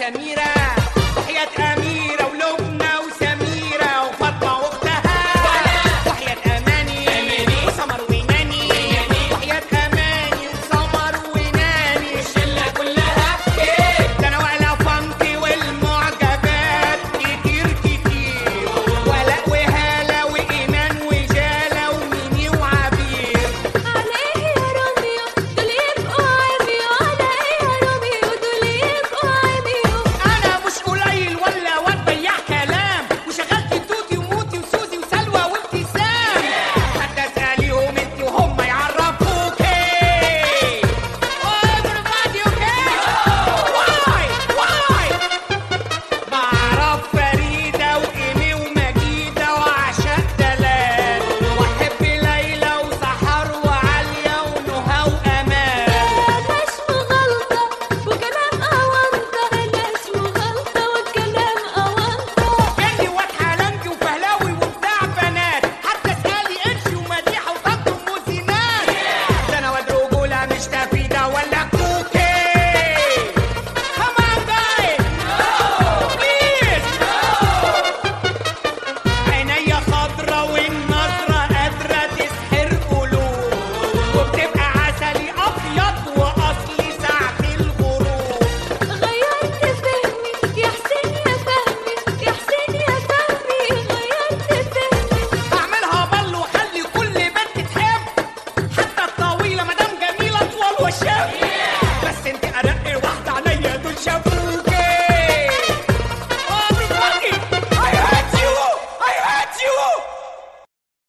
وسميرة وحياة أميرة ولبنى وسميرة وفاطمة وأختها وحياة أماني وسمر وناني وحياة أماني وسمر وناني الشلة كلها ده أنا ولا فانكي والمعجبات كتير كتير ولا وهالة وإيمان وجالة وميني وعبير عليه يا روميو دول يبقوا عميو عليه يا روميو دول يبقوا عميو انا مش قليل ولا واد بياع كلام وشغلت توتي وموتي وسوزي وسلوى وابتسام حتى اساليهم انت وهم يعرفوكي everybody okay واي واي بعرف فريدة وإيمي ومجيدة وعشاق دلال وأحب ليلى وسحر وعالية ونهى وأمان أنا اسمه غلطة وكلام أونطة أنا اسمه غلطة وكلام أونطة جدي واد حلنجي وفهلاوي وبتاع بنات حتى اسالي قرش ومديحه وطنط وموزينات ده انا واد رجوله مش تفيده ولا كوكي Come on guys please عينيا خضرا والنظرة قادرة تسحر قلوب وبتبقى عسلي أبيض وأصلي ساعة الغروب غيرت فهمي يا حسين يا فهمي يا حسين يا فهمي غيرت فهمي اعملها بل وخلي كل بنت تحب حتى الطويله مدام جميله اطول وشاب بس انت ارق